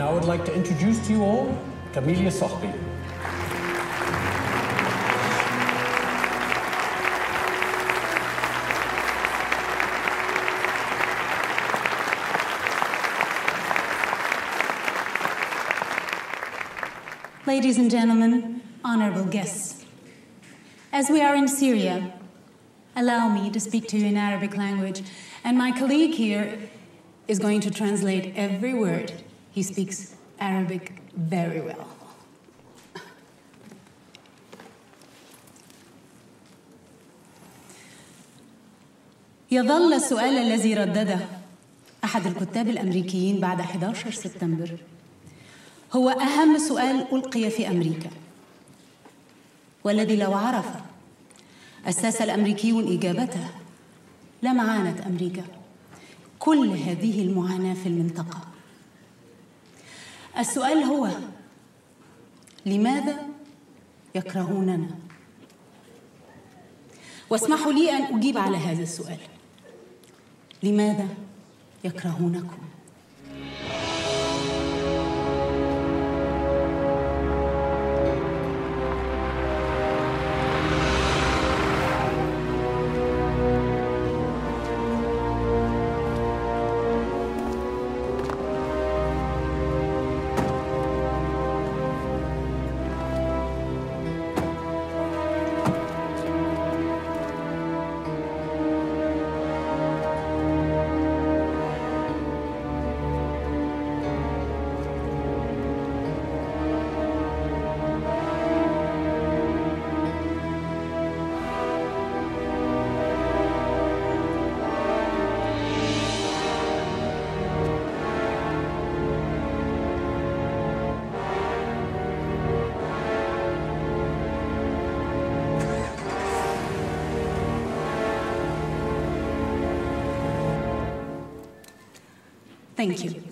now I'd like to introduce to you all Camelia Sohbi. Ladies and gentlemen, honorable guests, as we are in Syria, allow me to speak to you in Arabic language, and my colleague here is going to translate every word. He speaks Arabic very well. يظل السؤال الذي ردده أحد الكتاب الأمريكيين بعد 11 سبتمبر هو أهم سؤال ألقي في أمريكا والذي لو عرف الساسة الأمريكيون إجابته لما عانت أمريكا كل هذه المعاناة في المنطقة السؤال هو لماذا يكرهوننا واسمحوا لي أن أجيب على هذا السؤال لماذا يكرهونكم Thank you.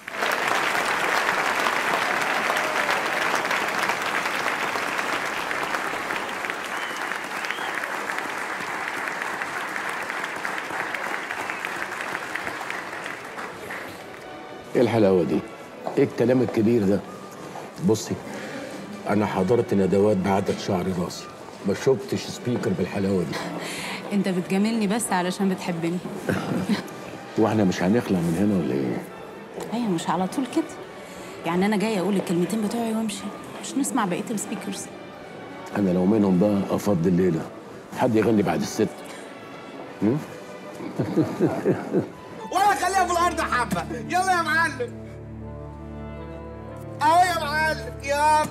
ايه الحلاوه دي ايه الكلام الكبير ده بصي انا حضرت ندوات بعدد شعر راسي ما شفتش سبيكر بالحلاوه دي انت بتجاملني بس علشان بتحبني واحنا مش هنخلع من هنا ولا ايه ايوه مش على طول كده يعني انا جايه اقول الكلمتين بتوعي وامشي مش نسمع بقيه السبيكرز انا لو منهم بقى افضي الليله حد يغني بعد الست هم؟ ولا خليها في الارض حبه يلا يا معلم اهو يا معلم يلا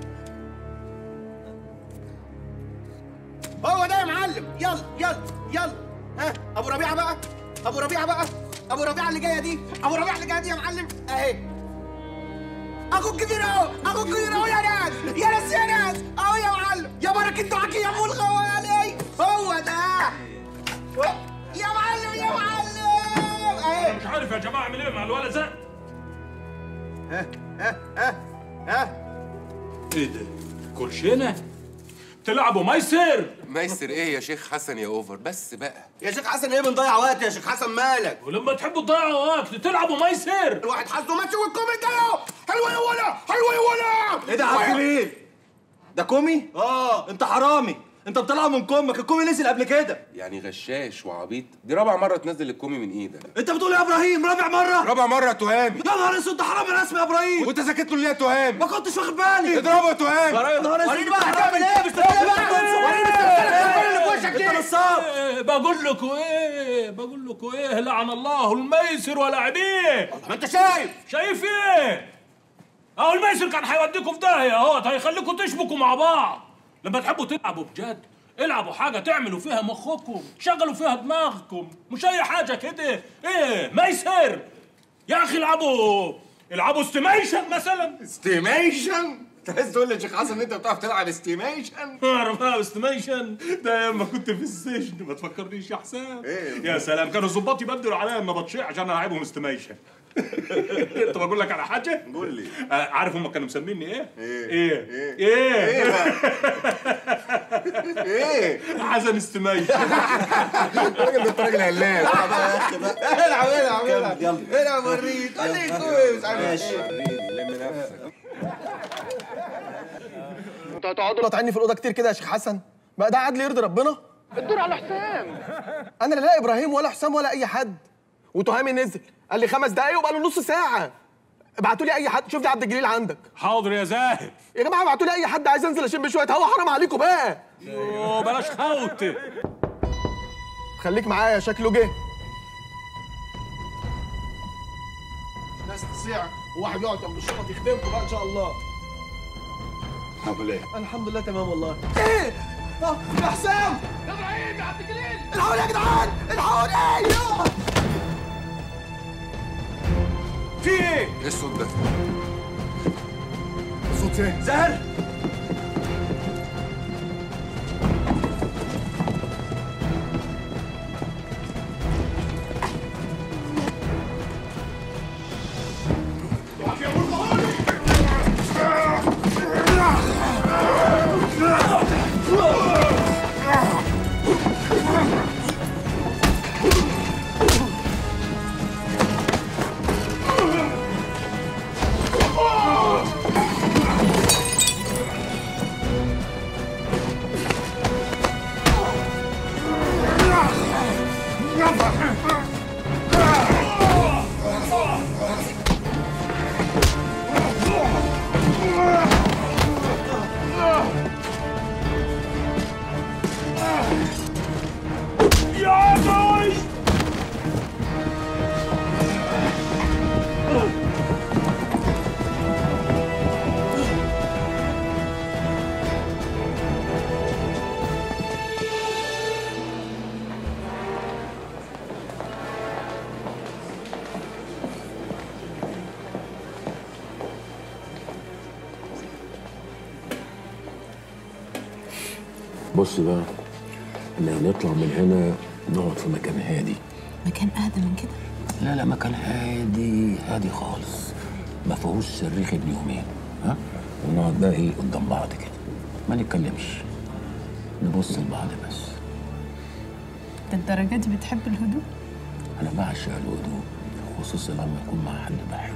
هو ده يا معلم يلا يلا يلا ها ابو ربيعه بقى ابو ربيعه بقى ابو ربيعه اللي جايه دي ابو ربيعه اللي جايه دي يا معلم اهي اخوك كبير اهو اخوك كبير اهو يا ناس يا ناس يا ناس اهو يا معلم يا بركه دعاك يا ابو الخوالي هو ده يا معلم يا معلم اهي مش عارف يا جماعه اعمل ايه مع الولد ده ها ها ها ها ايه ده كرشينه تلعبوا ميسر ميسر ايه يا شيخ حسن يا اوفر بس بقى يا شيخ حسن ايه بنضيع وقت يا شيخ حسن مالك ولما تحبوا تضيعوا وقت تلعبوا ميسر الواحد حظه ماتش والكومي ده اهو حلوه يا ولا حلوه يا ولا ايه ده يا عبد الجليل؟ ده كومي؟ اه انت حرامي انت بتطلع من كمك الكومي نزل قبل كده يعني غشاش وعبيط دي رابع مره تنزل الكومي من ايدك انت بتقول إيه يا ابراهيم رابع مره رابع مره تهام يا نهار اسود ده حرامي رسمي يا ابراهيم وانت سكت له ليه يا تهام ما كنتش واخد بالي اضربه يا تهام يا نهار اسود وريني بقى هتعمل ايه مش تقول بقى وريني السلسله اللي في وشك انت دي نصاب إيه بقول لكم ايه بقول لكم ايه لعن الله الميسر ولاعبيه ما انت شايف شايف ايه اهو الميسر كان هيوديكم في داهيه اهوت هيخليكم تشبكوا مع بعض لما تحبوا تلعبوا بجد العبوا حاجة تعملوا فيها مخكم شغلوا فيها دماغكم مش أي حاجة كده إيه ميسر يا أخي العبوا العبوا استيميشن مثلا استيميشن انت عايز تقول لي يا شيخ حسن ان انت بتعرف تلعب استيميشن اعرف بقى استيميشن ده لما كنت في السجن ما تفكرنيش يا حسام إيه؟ يا سلام كانوا الظباط يبدلوا عليا ما بطشع عشان العبهم استيميشن طب اقول لك على حاجه قول لي آه عارف هم كانوا مسميني ايه إيه؟ ايه إيه؟ ايه, ايه حسن استيميشن الراجل ده راجل هلاك العب العب العب يلا. العب وريك قول لي كويس عامل ماشي ايه انتوا هتقعدوا لطعني في الاوضه كتير كده يا شيخ حسن بقى ده عدل يرضي ربنا الدور على حسام انا لا لا ابراهيم ولا حسام ولا اي حد وتهامي نزل قال لي خمس دقايق وبقى له نص ساعه ابعتوا لي اي حد شوف لي عبد الجليل عندك حاضر يا زاهر يا جماعه ابعتوا لي اي حد عايز انزل اشم شويه هوا حرام عليكم بقى يوه بلاش خوت خليك معايا شكله جه ناس تصيع وواحد يقعد جنب الشرطه يخدمكم بقى ان شاء الله عامل ايه؟ الحمد لله تمام والله ايه آه، يا حسام يا ابراهيم يا عبد الجليل الحقوني يا جدعان الحقوني يا في ايه؟ ايه الصوت ده؟ صوت ايه زهر بص بقى احنا هنطلع من هنا نقعد في مكان هادي مكان اهدى من كده لا لا مكان هادي هادي خالص ما فيهوش صريخ ابن يومين ها ونقعد بقى ايه قدام بعض كده ما نتكلمش نبص لبعض بس للدرجه دي بتحب الهدوء انا بعشق الهدوء خصوصا لما يكون مع حد بحبه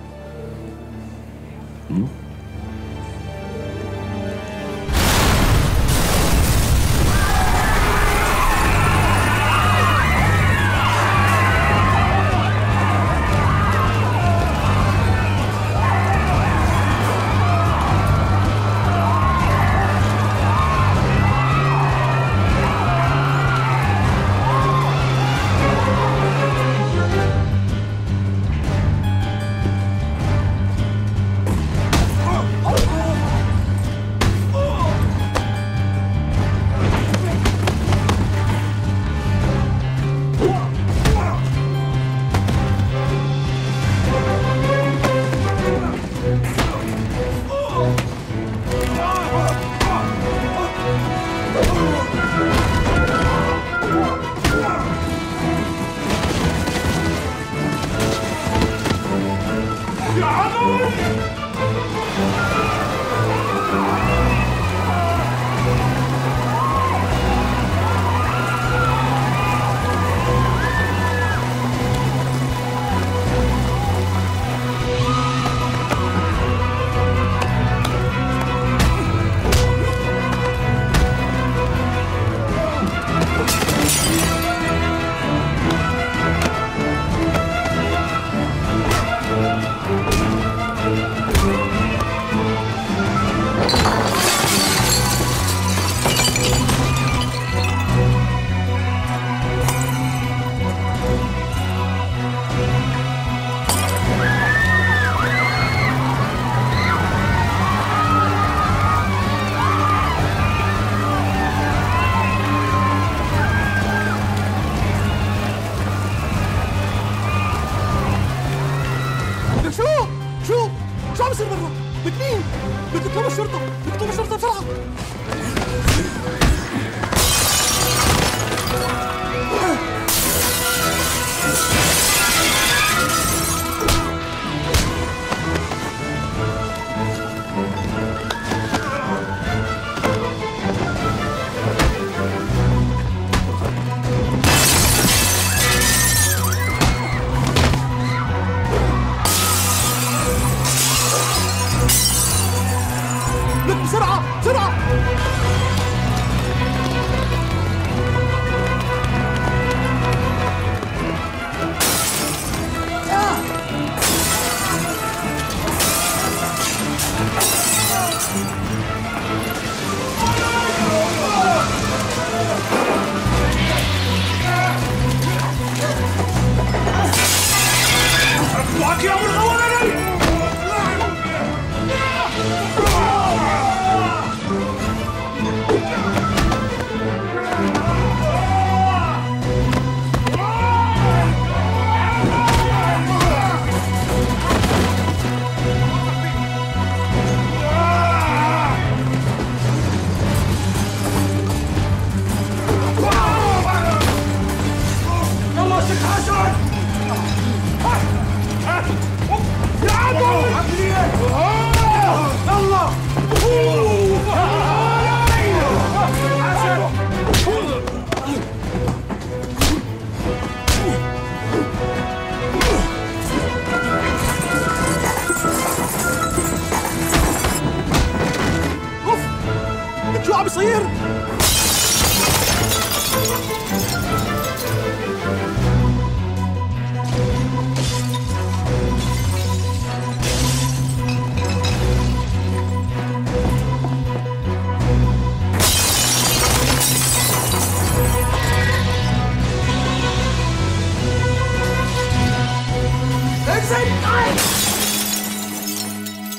شو شو شو عم يصير برا بك مين بدك تطلب الشرطه بدك تطلب الشرطه بسرعه بك بسرعه بسرعه المصير انزل